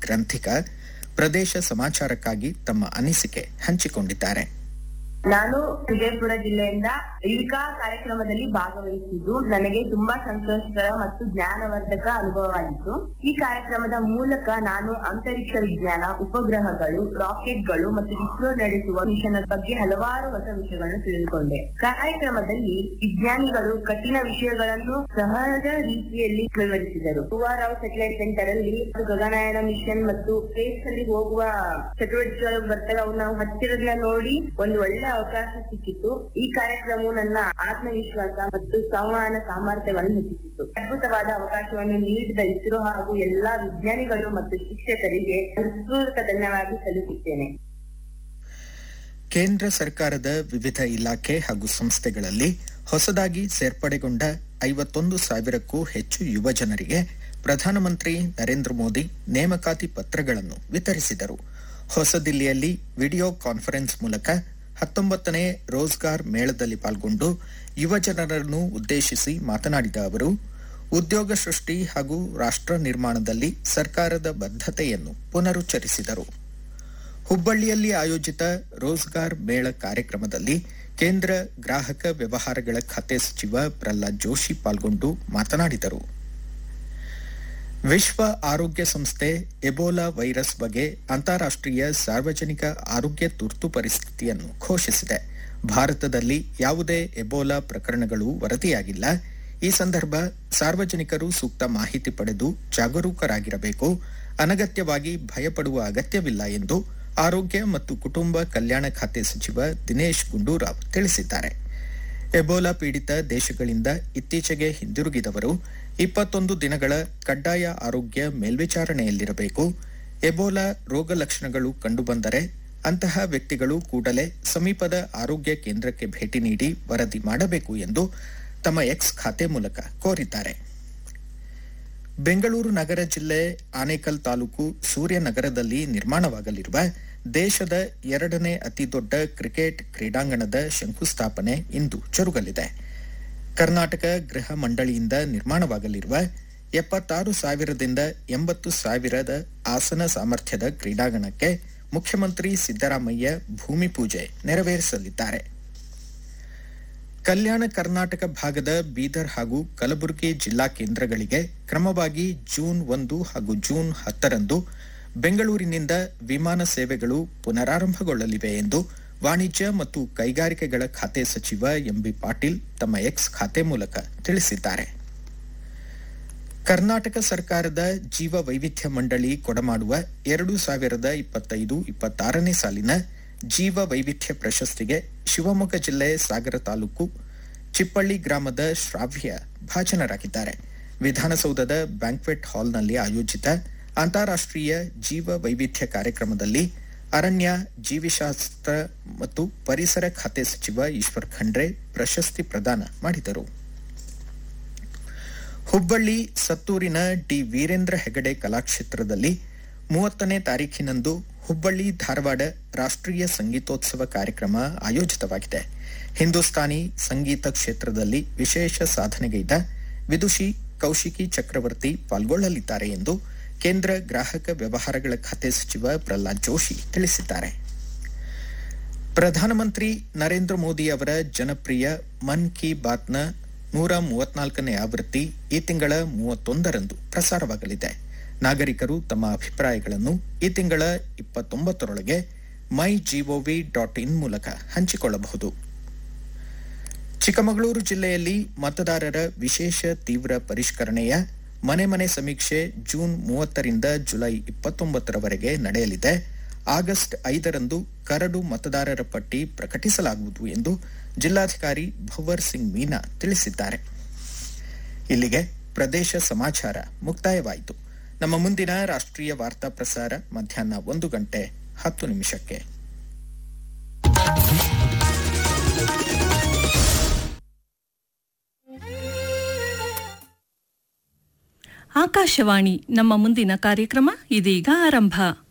ಗ್ರಂಥಿಕ ಪ್ರದೇಶ ಸಮಾಚಾರಕ್ಕಾಗಿ ತಮ್ಮ ಅನಿಸಿಕೆ ಹಂಚಿಕೊಂಡಿದ್ದಾರೆ ನಾನು ವಿಜಯಪುರ ಜಿಲ್ಲೆಯಿಂದ ಇಲ್ಕಾ ಕಾರ್ಯಕ್ರಮದಲ್ಲಿ ಭಾಗವಹಿಸಿದ್ದು ನನಗೆ ತುಂಬಾ ಸಂತೋಷಕರ ಮತ್ತು ಜ್ಞಾನವರ್ಧಕ ಅನುಭವವಾಗಿತ್ತು ಈ ಕಾರ್ಯಕ್ರಮದ ಮೂಲಕ ನಾನು ಅಂತರಿಕ್ಷ ವಿಜ್ಞಾನ ಉಪಗ್ರಹಗಳು ರಾಕೆಟ್ಗಳು ಮತ್ತು ಇಸ್ರೋ ನಡೆಸುವ ಮಿಷನ್ ಬಗ್ಗೆ ಹಲವಾರು ಹೊಸ ವಿಷಯಗಳನ್ನು ತಿಳಿದುಕೊಂಡೆ ಕಾರ್ಯಕ್ರಮದಲ್ಲಿ ವಿಜ್ಞಾನಿಗಳು ಕಠಿಣ ವಿಷಯಗಳನ್ನು ಸಹಜ ರೀತಿಯಲ್ಲಿ ವಿವರಿಸಿದರು ಹೂವಾರಾವ್ ಸೆಟಲೈಟ್ ಸೆಂಟರ್ ಅಲ್ಲಿ ಗಗನಯಾನ ಮಿಷನ್ ಮತ್ತು ಸ್ಪೇಸ್ ಅಲ್ಲಿ ಹೋಗುವ ಚಟುವಟಿಕೆಗಳು ಬರ್ತವೆ ಅವು ನಾವು ಹತ್ತಿರದಿಂದ ನೋಡಿ ಒಂದು ಒಳ್ಳೆ ಅವಕಾಶ ಸಿಕ್ಕಿತ್ತು ಈ ಕಾರ್ಯಕ್ರಮವು ನನ್ನ ಆತ್ಮವಿಶ್ವಾಸ ಮತ್ತು ಸಂವಹನ ಸಾಮರ್ಥ್ಯವನ್ನು ಹೆಚ್ಚಿಸಿತು ಅದ್ಭುತವಾದ ಅವಕಾಶವನ್ನು ನೀಡಿದ ಇಸ್ರೋ ಹಾಗೂ ಎಲ್ಲಾ ವಿಜ್ಞಾನಿಗಳು ಮತ್ತು ಶಿಕ್ಷಕರಿಗೆ ಹೃತ್ಪೂರ್ವಕ ಧನ್ಯವಾದ ಸಲ್ಲಿಸುತ್ತೇನೆ ಕೇಂದ್ರ ಸರ್ಕಾರದ ವಿವಿಧ ಇಲಾಖೆ ಹಾಗೂ ಸಂಸ್ಥೆಗಳಲ್ಲಿ ಹೊಸದಾಗಿ ಸೇರ್ಪಡೆಗೊಂಡ ಐವತ್ತೊಂದು ಸಾವಿರಕ್ಕೂ ಹೆಚ್ಚು ಯುವ ಜನರಿಗೆ ಪ್ರಧಾನಮಂತ್ರಿ ನರೇಂದ್ರ ಮೋದಿ ನೇಮಕಾತಿ ಪತ್ರಗಳನ್ನು ವಿತರಿಸಿದರು ಹೊಸದಿಲ್ಲಿಯಲ್ಲಿ ವಿಡಿಯೋ ಕಾನ್ಫರೆನ್ಸ್ ಮೂಲಕ ಹತ್ತೊಂಬತ್ತನೇ ರೋಜ್ಗಾರ್ ಮೇಳದಲ್ಲಿ ಪಾಲ್ಗೊಂಡು ಯುವ ಜನರನ್ನು ಉದ್ದೇಶಿಸಿ ಮಾತನಾಡಿದ ಅವರು ಉದ್ಯೋಗ ಸೃಷ್ಟಿ ಹಾಗೂ ರಾಷ್ಟ್ರ ನಿರ್ಮಾಣದಲ್ಲಿ ಸರ್ಕಾರದ ಬದ್ಧತೆಯನ್ನು ಪುನರುಚ್ಚರಿಸಿದರು ಹುಬ್ಬಳ್ಳಿಯಲ್ಲಿ ಆಯೋಜಿತ ರೋಜ್ಗಾರ್ ಮೇಳ ಕಾರ್ಯಕ್ರಮದಲ್ಲಿ ಕೇಂದ್ರ ಗ್ರಾಹಕ ವ್ಯವಹಾರಗಳ ಖಾತೆ ಸಚಿವ ಪ್ರಹ್ಲಾದ್ ಜೋಶಿ ಪಾಲ್ಗೊಂಡು ಮಾತನಾಡಿದರು ವಿಶ್ವ ಆರೋಗ್ಯ ಸಂಸ್ಥೆ ಎಬೋಲಾ ವೈರಸ್ ಬಗ್ಗೆ ಅಂತಾರಾಷ್ಟ್ರೀಯ ಸಾರ್ವಜನಿಕ ಆರೋಗ್ಯ ತುರ್ತು ಪರಿಸ್ಥಿತಿಯನ್ನು ಘೋಷಿಸಿದೆ ಭಾರತದಲ್ಲಿ ಯಾವುದೇ ಎಬೋಲಾ ಪ್ರಕರಣಗಳು ವರದಿಯಾಗಿಲ್ಲ ಈ ಸಂದರ್ಭ ಸಾರ್ವಜನಿಕರು ಸೂಕ್ತ ಮಾಹಿತಿ ಪಡೆದು ಜಾಗರೂಕರಾಗಿರಬೇಕು ಅನಗತ್ಯವಾಗಿ ಭಯಪಡುವ ಅಗತ್ಯವಿಲ್ಲ ಎಂದು ಆರೋಗ್ಯ ಮತ್ತು ಕುಟುಂಬ ಕಲ್ಯಾಣ ಖಾತೆ ಸಚಿವ ದಿನೇಶ್ ಗುಂಡೂರಾವ್ ತಿಳಿಸಿದ್ದಾರೆ ಎಬೋಲಾ ಪೀಡಿತ ದೇಶಗಳಿಂದ ಇತ್ತೀಚೆಗೆ ಹಿಂದಿರುಗಿದವರು ಇಪ್ಪತ್ತೊಂದು ದಿನಗಳ ಕಡ್ಡಾಯ ಆರೋಗ್ಯ ಮೇಲ್ವಿಚಾರಣೆಯಲ್ಲಿರಬೇಕು ಎಬೋಲಾ ರೋಗ ಲಕ್ಷಣಗಳು ಕಂಡುಬಂದರೆ ಅಂತಹ ವ್ಯಕ್ತಿಗಳು ಕೂಡಲೇ ಸಮೀಪದ ಆರೋಗ್ಯ ಕೇಂದ್ರಕ್ಕೆ ಭೇಟಿ ನೀಡಿ ವರದಿ ಮಾಡಬೇಕು ಎಂದು ತಮ್ಮ ಎಕ್ಸ್ ಖಾತೆ ಮೂಲಕ ಕೋರಿದ್ದಾರೆ ಬೆಂಗಳೂರು ನಗರ ಜಿಲ್ಲೆ ಆನೇಕಲ್ ತಾಲೂಕು ಸೂರ್ಯನಗರದಲ್ಲಿ ನಿರ್ಮಾಣವಾಗಲಿರುವ ದೇಶದ ಎರಡನೇ ಅತಿದೊಡ್ಡ ಕ್ರಿಕೆಟ್ ಕ್ರೀಡಾಂಗಣದ ಶಂಕುಸ್ಥಾಪನೆ ಇಂದು ಜರುಗಲಿದೆ ಕರ್ನಾಟಕ ಗೃಹ ಮಂಡಳಿಯಿಂದ ನಿರ್ಮಾಣವಾಗಲಿರುವ ಎಪ್ಪತ್ತಾರು ಸಾವಿರದಿಂದ ಎಂಬತ್ತು ಸಾವಿರದ ಆಸನ ಸಾಮರ್ಥ್ಯದ ಕ್ರೀಡಾಂಗಣಕ್ಕೆ ಮುಖ್ಯಮಂತ್ರಿ ಸಿದ್ದರಾಮಯ್ಯ ಭೂಮಿ ಪೂಜೆ ನೆರವೇರಿಸಲಿದ್ದಾರೆ ಕಲ್ಯಾಣ ಕರ್ನಾಟಕ ಭಾಗದ ಬೀದರ್ ಹಾಗೂ ಕಲಬುರಗಿ ಜಿಲ್ಲಾ ಕೇಂದ್ರಗಳಿಗೆ ಕ್ರಮವಾಗಿ ಜೂನ್ ಒಂದು ಹಾಗೂ ಜೂನ್ ಹತ್ತರಂದು ಬೆಂಗಳೂರಿನಿಂದ ವಿಮಾನ ಸೇವೆಗಳು ಪುನರಾರಂಭಗೊಳ್ಳಲಿವೆ ಎಂದು ವಾಣಿಜ್ಯ ಮತ್ತು ಕೈಗಾರಿಕೆಗಳ ಖಾತೆ ಸಚಿವ ಎಂಬಿ ಪಾಟೀಲ್ ತಮ್ಮ ಎಕ್ಸ್ ಖಾತೆ ಮೂಲಕ ತಿಳಿಸಿದ್ದಾರೆ ಕರ್ನಾಟಕ ಸರ್ಕಾರದ ಜೀವ ವೈವಿಧ್ಯ ಮಂಡಳಿ ಕೊಡಮಾಡುವ ಎರಡು ಸಾವಿರದ ಇಪ್ಪತ್ತೈದು ಇಪ್ಪತ್ತಾರನೇ ಸಾಲಿನ ಜೀವ ವೈವಿಧ್ಯ ಪ್ರಶಸ್ತಿಗೆ ಶಿವಮೊಗ್ಗ ಜಿಲ್ಲೆ ಸಾಗರ ತಾಲೂಕು ಚಿಪ್ಪಳ್ಳಿ ಗ್ರಾಮದ ಶ್ರಾವ್ಯ ಭಾಜನರಾಗಿದ್ದಾರೆ ವಿಧಾನಸೌಧದ ಬ್ಯಾಂಕ್ವೆಟ್ ಹಾಲ್ನಲ್ಲಿ ಆಯೋಜಿತ ಅಂತಾರಾಷ್ಟ್ರೀಯ ಜೀವ ವೈವಿಧ್ಯ ಕಾರ್ಯಕ್ರಮದಲ್ಲಿ ಅರಣ್ಯ ಜೀವಿಶಾಸ್ತ್ರ ಮತ್ತು ಪರಿಸರ ಖಾತೆ ಸಚಿವ ಈಶ್ವರ್ ಖಂಡ್ರೆ ಪ್ರಶಸ್ತಿ ಪ್ರದಾನ ಮಾಡಿದರು ಹುಬ್ಬಳ್ಳಿ ಸತ್ತೂರಿನ ಡಿ ವೀರೇಂದ್ರ ಹೆಗಡೆ ಕಲಾಕ್ಷೇತ್ರದಲ್ಲಿ ಮೂವತ್ತನೇ ತಾರೀಖಿನಂದು ಹುಬ್ಬಳ್ಳಿ ಧಾರವಾಡ ರಾಷ್ಟ್ರೀಯ ಸಂಗೀತೋತ್ಸವ ಕಾರ್ಯಕ್ರಮ ಆಯೋಜಿತವಾಗಿದೆ ಹಿಂದೂಸ್ತಾನಿ ಸಂಗೀತ ಕ್ಷೇತ್ರದಲ್ಲಿ ವಿಶೇಷ ಸಾಧನೆಗೈದ ವಿದುಷಿ ಕೌಶಿಕಿ ಚಕ್ರವರ್ತಿ ಪಾಲ್ಗೊಳ್ಳಲಿದ್ದಾರೆ ಎಂದು ಕೇಂದ್ರ ಗ್ರಾಹಕ ವ್ಯವಹಾರಗಳ ಖಾತೆ ಸಚಿವ ಪ್ರಹ್ಲಾದ್ ಜೋಶಿ ತಿಳಿಸಿದ್ದಾರೆ ಪ್ರಧಾನಮಂತ್ರಿ ನರೇಂದ್ರ ಮೋದಿ ಅವರ ಜನಪ್ರಿಯ ಮನ್ ಕಿ ಬಾತ್ನ ನೂರ ಮೂವತ್ನಾಲ್ಕನೇ ಆವೃತ್ತಿ ಈ ತಿಂಗಳ ಮೂವತ್ತೊಂದರಂದು ಪ್ರಸಾರವಾಗಲಿದೆ ನಾಗರಿಕರು ತಮ್ಮ ಅಭಿಪ್ರಾಯಗಳನ್ನು ಈ ತಿಂಗಳ ಇಪ್ಪತ್ತೊಂಬತ್ತರೊಳಗೆ ಮೈ ಜಿಒವಿ ಡಾಟ್ ಇನ್ ಮೂಲಕ ಹಂಚಿಕೊಳ್ಳಬಹುದು ಚಿಕ್ಕಮಗಳೂರು ಜಿಲ್ಲೆಯಲ್ಲಿ ಮತದಾರರ ವಿಶೇಷ ತೀವ್ರ ಪರಿಷ್ಕರಣೆಯ ಮನೆ ಮನೆ ಸಮೀಕ್ಷೆ ಜೂನ್ ಮೂವತ್ತರಿಂದ ಜುಲೈ ಇಪ್ಪತ್ತೊಂಬತ್ತರವರೆಗೆ ನಡೆಯಲಿದೆ ಆಗಸ್ಟ್ ಐದರಂದು ಕರಡು ಮತದಾರರ ಪಟ್ಟಿ ಪ್ರಕಟಿಸಲಾಗುವುದು ಎಂದು ಜಿಲ್ಲಾಧಿಕಾರಿ ಭವರ್ ಸಿಂಗ್ ಮೀನಾ ತಿಳಿಸಿದ್ದಾರೆ ಇಲ್ಲಿಗೆ ಪ್ರದೇಶ ಸಮಾಚಾರ ಮುಕ್ತಾಯವಾಯಿತು ನಮ್ಮ ಮುಂದಿನ ರಾಷ್ಟ್ರೀಯ ವಾರ್ತಾ ಪ್ರಸಾರ ಮಧ್ಯಾಹ್ನ ಒಂದು ಗಂಟೆ ಹತ್ತು ನಿಮಿಷಕ್ಕೆ ಆಕಾಶವಾಣಿ ನಮ್ಮ ಮುಂದಿನ ಕಾರ್ಯಕ್ರಮ ಇದೀಗ ಆರಂಭ